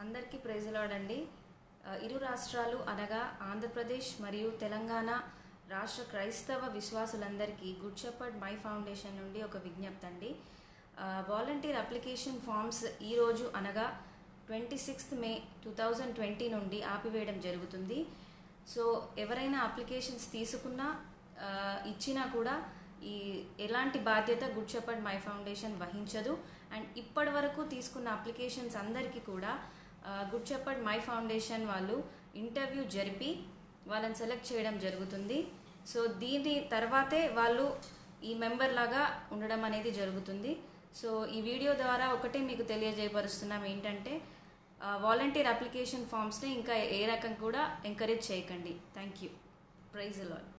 అందరికీ ప్రైజలాడండి ఇరు రాష్ట్రాలు అనగా ఆంధ్రప్రదేశ్ మరియు తెలంగాణ రాష్ట్ర క్రైస్తవ విశ్వాసులందరికీ గుడ్ షెపర్డ్ మై ఫౌండేషన్ నుండి ఒక విజ్ఞప్తి అండి వాలంటీర్ అప్లికేషన్ ఫామ్స్ ఈరోజు అనగా twenty sixth May two thousand twenty నుండి ఆపివేయడం జరుగుతుంది సో ఎవరైనా అప్లికేషన్స్ తీసుకున్నా ఆ, ఇచ్చినా కూడా ఈ ఎలాంటి బాధ్యత గుడ్ షెపర్డ్ మై ఫౌండేషన్ వహించదు అండ్ ఇప్పటి వరకు తీసుకున్న అప్లికేషన్స్ అందరికీ కూడా ఆ, గుడ్ షెపర్డ్ మై ఫౌండేషన్ వాళ్ళు ఇంటర్వ్యూ జరిపి వాళ్ళని సెలెక్ట్ చేయడం జరుగుతుంది సో దీని తర్వాతే వాళ్ళు ఈ మెంబర్ లాగా ఉండడం అనేది జరుగుతుంది సో ఈ వీడియో ద్వారా ఒకటే మీకు తెలియజేయపరుస్తున్నాం ఏంటంటే వాలంటీర్ అప్లికేషన్ ఫామ్స్ని ఇంకా ఏ రకం కూడా ఎంకరేజ్ చేయకండి థ్యాంక్ యూ ప్రైజ్ లాడ్